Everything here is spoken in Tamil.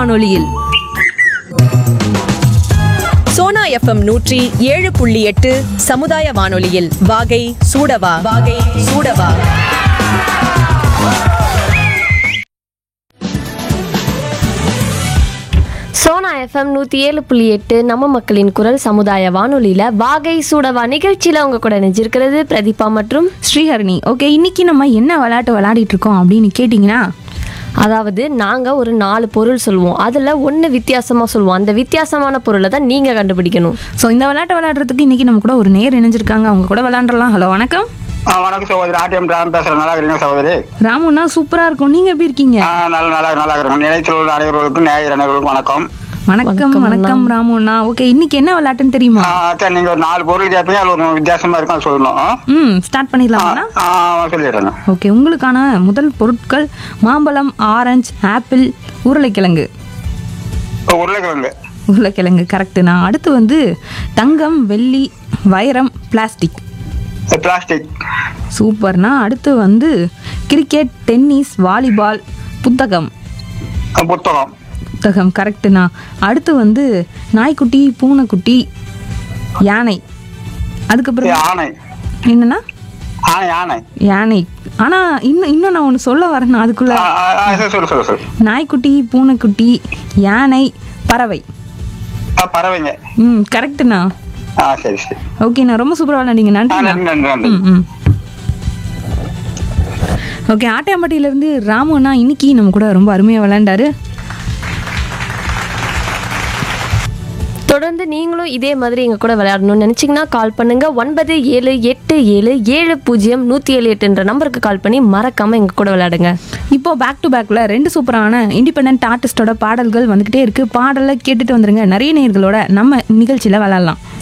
வானொலியில் சோனா எஃப்எம் நூற்றி ஏழு புள்ளி எட்டு சமுதாய வானொலியில் வாகை சூடவா வாகை சூடவா சோனா எஃப்எம் நூற்றி ஏழு புள்ளி எட்டு நம்ம மக்களின் குரல் சமுதாய வானொலியில் வாகை சூடவா நிகழ்ச்சியில் உங்க கூட நினைச்சிருக்கிறது பிரதீபா மற்றும் ஸ்ரீஹரணி ஓகே இன்னைக்கு நம்ம என்ன விளையாட்டு விளையாடிட்டு இருக்கோம் அப்படின்னு கேட்டிங்கன்னா அதாவது நாங்கள் ஒரு நாலு பொருள் சொல்லுவோம் அதில் ஒன்று வித்தியாசமாக சொல்லுவோம் அந்த வித்தியாசமான பொருளை தான் நீங்கள் கண்டுபிடிக்கணும் ஸோ இந்த விளையாட்டு விளையாடுறதுக்கு இன்னைக்கு நம்ம கூட ஒரு நேர் இணைஞ்சிருக்காங்க அவங்க கூட விளையாண்டுலாம் ஹலோ வணக்கம் ஆ, வணக்கம் சகோதரி ஆர்டிஎம் ராம் பேசுறேன் நல்லா இருக்கீங்க சகோதரி ராமுன்னா சூப்பரா இருக்கும் நீங்க எப்படி இருக்கீங்க ஆ, நல்ல நல்லா நல்லா இருக்கிறோம் நிலையத்தில் உள்ள அனைவர்களுக்கும் நேயர் அனைவருக்கும் வணக்கம் வணக்கம் வணக்கம் ராமுண்ணா ஓகே இன்னைக்கு என்ன விளையாட்டுன்னு தெரியுமா ஆ, சரி நீங்க ஒரு நாலு பொருள் கேட்பீங்க அது ஒரு வித்தியாசமா இருக்கும் அது சொல்லணும் ம் ஸ்டார்ட் பண்ணிடலாமா ஆ, சொல்லிடுறேங்க ஓகே உங்களுக்கான முதல் பொருட்கள் மாம்பழம் ஆரஞ்சு ஆப்பிள் உருளைக்கிழங்கு உருளைக்கிழங்கு உருளைக்கிழங்கு கரெக்டுண்ணா அடுத்து வந்து தங்கம் வெள்ளி வைரம் பிளாஸ்டிக் பிளாஸ்டிக் சூப்பர்ண்ணா அடுத்து வந்து கிரிக்கெட் டென்னிஸ் வாலிபால் புத்தகம் புத்தகம் புத்தகம் கரெக்டுண்ணா அடுத்து வந்து நாய்க்குட்டி பூனைக்குட்டி யானை அதுக்கப்புறம் யானை என்னன்னா ஆனை யானை யானை ஆனா இன்னும் இன்னும் நான் ஒன்று சொல்ல வரேண்ணா அதுக்குள்ள ஆ, ஆ, ஆ, சரி, சொல்லு சொல்லு சொல்லு நாய்க்குட்டி பூனைக்குட்டி யானை பறவை ஆ, பறவைங்க ம் கரெக்டுண்ணா ஆ சரி சரி ஓகேண்ணா ரொம்ப சூப்பராக விளையாண்டீங்க ஆ, நன்றிண்ணா நன்றி நன்றி நன்றி ம் ம் ஓகே ஆட்டையாம்பட்டியிலேருந்து ராமு அண்ணா இன்னைக்கு நம்ம கூட ரொம்ப அருமையாக விளையாண்டாரு தொடர்ந்து நீங்களும் இதே மாதிரி எங்கள் கூட விளையாடணும்னு நினச்சிங்கன்னா கால் பண்ணுங்க ஒன்பது ஏழு எட்டு ஏழு ஏழு பூஜ்ஜியம் நூற்றி ஏழு எட்டுன்ற நம்பருக்கு கால் பண்ணி மறக்காமல் எங்கள் கூட விளையாடுங்க இப்போ பேக் டு பேக்கில் ரெண்டு சூப்பரான இண்டிபெண்ட் ஆர்டிஸ்டோட பாடல்கள் வந்துக்கிட்டே இருக்கு பாடலை கேட்டுட்டு வந்துருங்க நிறைய நேர்களோட நம்ம நிகழ்ச்சியில் விளையாடலாம்